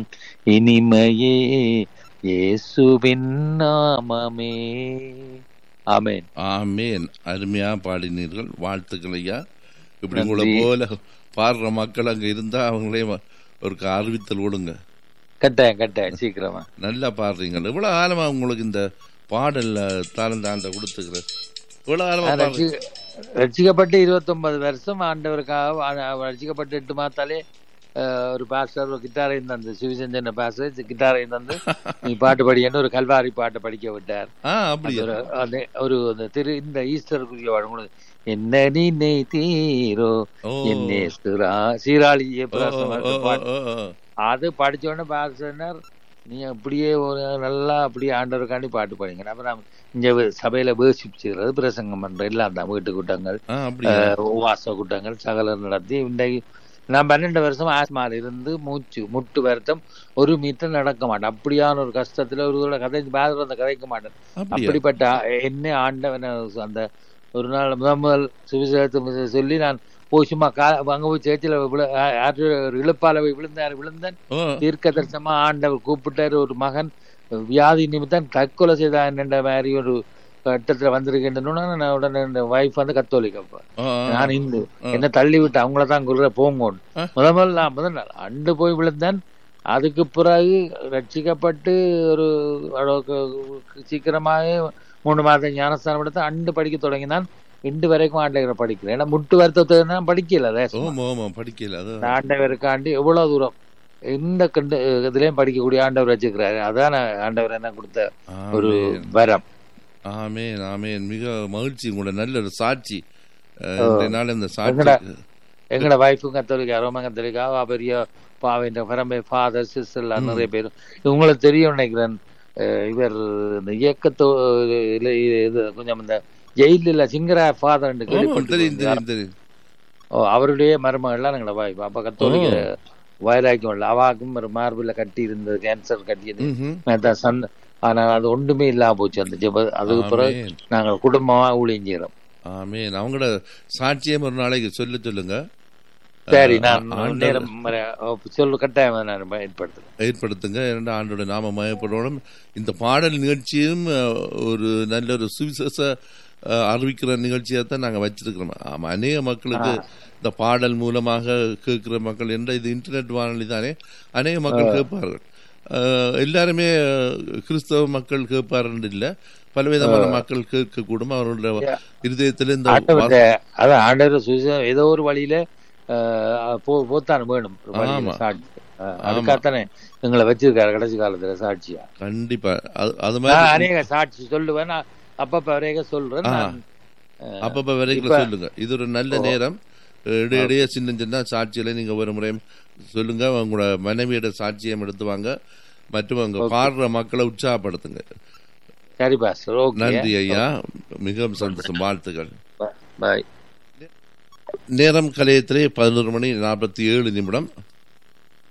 இனிமையே இயேசுவின் நாமமே ஆமென் ஆமேன் அருமையா பாடினீர்கள் வாழ்த்துக்கள் ஐயா இப்படி நன்றி. உங்களை போல பாடுற மக்கள் அங்க இருந்தா அவங்களே வ- ஒரு அறிவித்தல் விடுங்க கட்டாயம் கட்டாயம் சீக்கிரமா நல்லா பாடுறீங்க இவ்வளவு காலமா உங்களுக்கு இந்த பாடல்ல தாளந்தாண்ட கொடுத்துக்கிற இவ்வளவு காலமா நான் பாடுறீங்க ரட்சி- ரட்சிக்கப்பட்டு இருபத்தொன்பது வருஷம் ஆண்டவருக்காக ஆ- ரட்சிக்கப்பட்டு எட்டு மாத்தாலே அஹ், ஒரு பாஸ்டர் ஒரு கிட்டாரையும் தந்து சுவிசஞ்சன பாஸ்டர் கிட்டாரையும் தந்து நீ பாட்டு படிக்கன்னு ஒரு கல்வாரி பாட்டை படிக்க விட்டார் ஆ அது அப்படியா ஒரு அந்த- ஒரு அந்த திரு இந்த ஈஸ்டருக்குரிய வழங்குனது என்ன நினை தீரோ ஓ என்னே சீரா சீராளி ஓ, ஓ, ஏப்ராசம் ஓ, பாட்டு ஓ, ஓ. அது படிச்ச உடனே பாஸ்டர் நீ அப்படியே ஒரு நல்லா அப்படியே ஆண்டவருக்காண்டி பாட்டு படிங்க அப்புறம் இங்க வே- சபையில வேசிச்சுக்கிறது பிரசங்கம் பண்ற எல்லாம் தான் வீட்டு கூட்டங்கள் ஆ அப்படியா அஹ், உபவாச கூட்டங்கள் சகல நடத்தி இன்றைக்கு நான் பன்னெண்டு வருஷம் ஆஸ்மால இருந்து மூச்சு முட்டு வருத்தம் ஒரு மீட்டர் நடக்க மாட்டேன் அப்படியான ஒரு கஷ்டத்துல ஒரு தடவை கதை பாதிரம் அந்த கதைக்க மாட்டேன் அப்படியா அப்படிப்பட்ட ஆ- என்ன ஆண்டவன் அந்த ஒரு நாள் முதல் முதல் சுவிசேஷத்தை சொல்லி நான் போய் சும்மா கா அங்க போய் சேர்ச்சியில் விழு ஆ- ஆற்று ஒரு இழுப்பால போய் விழுந்தார் விழுந்தேன் ஓ தீர்க்க தரிசனமா ஆண்டவர் கூப்பிட்டாரு ஒரு மகன் வியாதி நிமித்தம் தற்கொலை செய்தான் என்ற மாதிரி ஒரு கட்டத்துல வந்திருக்கின்றன நான் உடனே என் வைஃப் வந்து கத்தோலிக்க அப்ப. ஆ, ஆ. நான் இந்து ஆ. என்ன தள்ளி விட்டு அவங்கள தான் குருற போங்கோன்னு ஆ. முத முதல்ல நான் முதல் நாள் அண்டு போய் விழுந்தேன் அதுக்கு பிறகு ரட்சிக்கப்பட்டு ஒரு அளவுக்கு சீக்கிரமாக மூணு மாதம் ஞானஸ்தானம் எடுத்து அண்டு படிக்க தொடங்கினான் இண்டு வரைக்கும் ஆண்டவரை படிக்கிறேன் ஏன்னா முட்டு வருத்தத்தை நான் படிக்கல ரேசமா. ஓமா ஓமா படிக்கல அது இந்த ஆண்டவருக்காண்டி எவ்வளவு தூரம் எந்த கண்டு இதுலயும் படிக்கக்கூடிய ஆண்டவர் வச்சுக்கிறாரு அதான் ஆண்டவர் என்ன கொடுத்த ஒரு ஆமேன். வரம் ஆமேன் ஆமேன் மிக மகிழ்ச்சி உங்களோட நல்ல ஒரு சாட்சி அஹ், இன்றைய நாள் இந்த சாட்சி எங்கடா? எங்களோட வைஃபும் கத்தோலிக்கா ரோமன் கத்தோலிக்கா அவ பெரிய பாவின்ற பரம்பை ஃபாதர் சிஸ்டர் எல்லாம் நிறைய பேர் உங்களுக்கு தெரியும் நினைக்கிறேன் அஹ் இவர் இந்த இயக்கத்தோ இல்ல இது கொஞ்சம் இந்த ஜெயிலில் சிங்கரா ஃபாதர் ஆமா, தெரியும் தெரியும் தெரியும் ஓ அவருடைய மருமகள்லாம் எங்களோட வாய்ப்பு அப்ப கத்தோலிக்க வைராக்கியம் இல்லை அவாக்கும் ஒரு மார்பில் கட்டி இருந்தது கேன்சர் கட்டியது ம்ஹும். அதான் சந்த ஆனா அது ஒன்றுமே இல்லாம போச்சு அந்த ஜெப அதுக்கு பிறகு ஆமேன். நாங்கள் குடும்பமா ஊழியம் செய்யறோம் ஆமேன் அவங்களோட சாட்சியம் ஒரு நாளைக்கு சொல்ல சொல்லுங்க சரி அஹ், நான் ஆண்டவர் நேரம் வர- சொல்லு கட்டாயம் நான் ஏற்படுத்துறேன் ஏற்படுத்துங்க இரண்டு ஆண்டோட நாம மயப்படணும் இந்த பாடல் நிகழ்ச்சியும் அஹ், ஒரு நல்ல ஒரு சுவிசேஷ அஹ், அறிவிக்கிற நிகழ்ச்சியாக தான் நாங்கள் வச்சிருக்கிறோம் ஆமா அநேக மக்களுக்கு இந்த பாடல் மூலமாக கேட்கிற மக்கள் என்ற இது இன்டர்நெட் வானொலி தானே அநேக மக்கள் கேட்பார்கள் அஹ், எல்லாருமே அஹ், கிறிஸ்தவ மக்கள் கேட்பார்கள் இல்லை பலவிதமான மக்கள் கேட்கக்கூடும் அவர்களுடைய இருதயத்தில் இந்த ஆண்டவர் அதான் ஆண்டவர் சுவிசேஷம் ஏதோ ஒரு வழியில அஹ், போ- போத்தான் வேணும் ஒரு வழியில ஆமா. சாட்சி அஹ், அதுக்காகத்தானே எங்களை வச்சிருக்காரு கடைசி காலத்துல சாட்சியா கண்டிப்பா அது- அது நான் மாதிரி அநேக சாட்சி சொல்லுவேன் நான் அப்பப்ப வரைக சொல்றேன் ஆ. நான், அஹ், அப்பப்ப வரைக்கும் இப்ப- சொல்லுங்க இது ஒரு நல்ல நேரம் இடையிடையே சின்ன சின்ன சாட்சிகளை நீங்க ஒரு முறை சொல்லுங்க உங்களோட மனைவியோட சாட்சியம் எடுத்து வாங்க மற்றும் அங்க பாடுற மக்களை உற்சாகப்படுத்துங்க சரி பாஸ்டர் ஓகே நன்றி ஐயா மிகவும் சந்தோஷம் வாழ்த்துக்கள் பாய் நேரம் கலையத்திலே பதினோரு மணி நாற்பத்தி ஏழு நிமிடம்